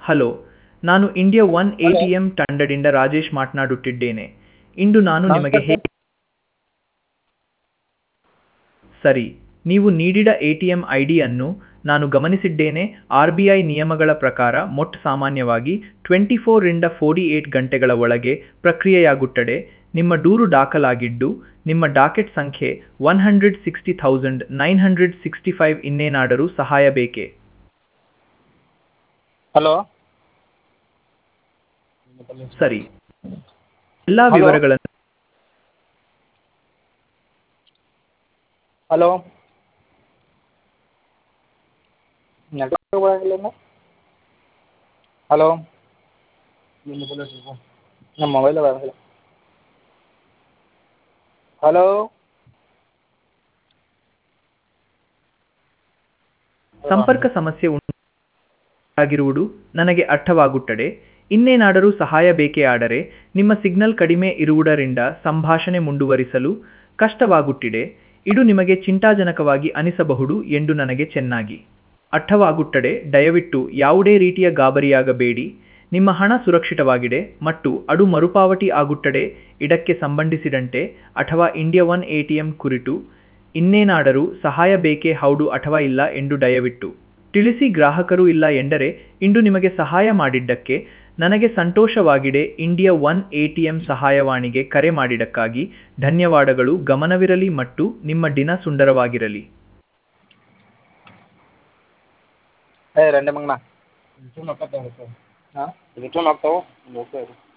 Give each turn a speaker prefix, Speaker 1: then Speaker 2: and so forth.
Speaker 1: Hello ನಾನು India one A T M ತಂಡದಿಂದ ರಾಜೇಶ್ ಮಾತನಾಡುತ್ತಿದ್ದೇನೆ ಇಂದು ನಾನು ನಿಮಗೆ ಹೇ ಸರಿ ನೀವು ನೀಡಿದ ಎ ಟಿ ಎಂ ಐ ಡಿಯನ್ನು ನಾನು ಗಮನಿಸಿದ್ದೇನೆ ಆರ್ ಬಿ ಐ ನಿಯಮಗಳ ಪ್ರಕಾರ ಮೊಟ್ಟ ಸಾಮಾನ್ಯವಾಗಿ ಟ್ವೆಂಟಿ ಫೋರಿಂದ ಫೋರ್ಟಿ ಏಟ್ ಗಂಟೆಗಳ ಒಳಗೆ ಪ್ರಕ್ರಿಯೆಯಾಗುತ್ತದೆ ನಿಮ್ಮ ದೂರು ದಾಖಲಾಗಿದ್ದು ನಿಮ್ಮ ಡಾಕೆಟ್ ಸಂಖ್ಯೆ one hundred sixty thousand nine hundred sixty five ಇನ್ನೇನಾದರೂ ಸಹಾಯ ಬೇಕೇ
Speaker 2: ಹಲೋ
Speaker 1: ಸರಿ ಎಲ್ಲ
Speaker 2: Hello?
Speaker 1: ವಿವರಗಳನ್ನು
Speaker 2: ಹಲೋ ನೆಟ್ವರ್ಕ್ ಬರಂಗಿಲ್ಲ ಹಲೋ ನಮ್ಮ ಮೊಬೈಲ್ ಬರಂಗಿಲ್ಲ ಹಲೋ
Speaker 1: ಸಂಪರ್ಕ ಸಮಸ್ಯೆ ಉಂಟಾಗಿರುವುದು ನನಗೆ ಅರ್ಥವಾಗುತ್ತದೆ ಇನ್ನೇನಾದರೂ ಸಹಾಯ ಬೇಕೇ ಆದರೆ ನಿಮ್ಮ ಸಿಗ್ನಲ್ ಕಡಿಮೆ ಇರುವುದರಿಂದ ಸಂಭಾಷಣೆ ಮುಂದುವರಿಸಲು ಕಷ್ಟವಾಗುತ್ತಿದೆ ಇದು ನಿಮಗೆ ಚಿಂತಾಜನಕವಾಗಿ ಅನಿಸಬಹುದು ಎಂದು ನನಗೆ ಚೆನ್ನಾಗಿ ಅರ್ಥವಾಗುತ್ತದೆ ದಯವಿಟ್ಟು ಯಾವುದೇ ರೀತಿಯ ಗಾಬರಿಯಾಗಬೇಡಿ ನಿಮ್ಮ ಹಣ ಸುರಕ್ಷಿತವಾಗಿದೆ ಮತ್ತು ಅದು ಮರುಪಾವತಿ ಆಗುತ್ತದೆ ಇದಕ್ಕೆ ಸಂಬಂಧಿಸಿದಂತೆ ಅಥವಾ India one A T M ಕುರಿತು ಇನ್ನೇನಾದರೂ ಸಹಾಯ ಬೇಕೇ ಹೌದು ಅಥವಾ ಇಲ್ಲ ಎಂದು ದಯವಿಟ್ಟು ತಿಳಿಸಿ ಗ್ರಾಹಕರು ಇಲ್ಲ ಎಂದರೆ ಇಂದು ನಿಮಗೆ ಸಹಾಯ ಮಾಡಿದ್ದಕ್ಕೆ ನನಗೆ ಸಂತೋಷವಾಗಿದೆ India one A T M ಸಹಾಯವಾಣಿಗೆ ಕರೆ ಮಾಡಿದ್ದಕ್ಕಾಗಿ ಧನ್ಯವಾದಗಳು ಗಮನವಿರಲಿ ಮತ್ತು ನಿಮ್ಮ ದಿನ ಸುಂದರವಾಗಿರಲಿ
Speaker 2: ಏ ರಂಡೆ ಮಂಗನ ರಿಟರ್ನ್ ಹಾಂ ರಿಟರ್ನ್ ಆಗ್ತಾವೆ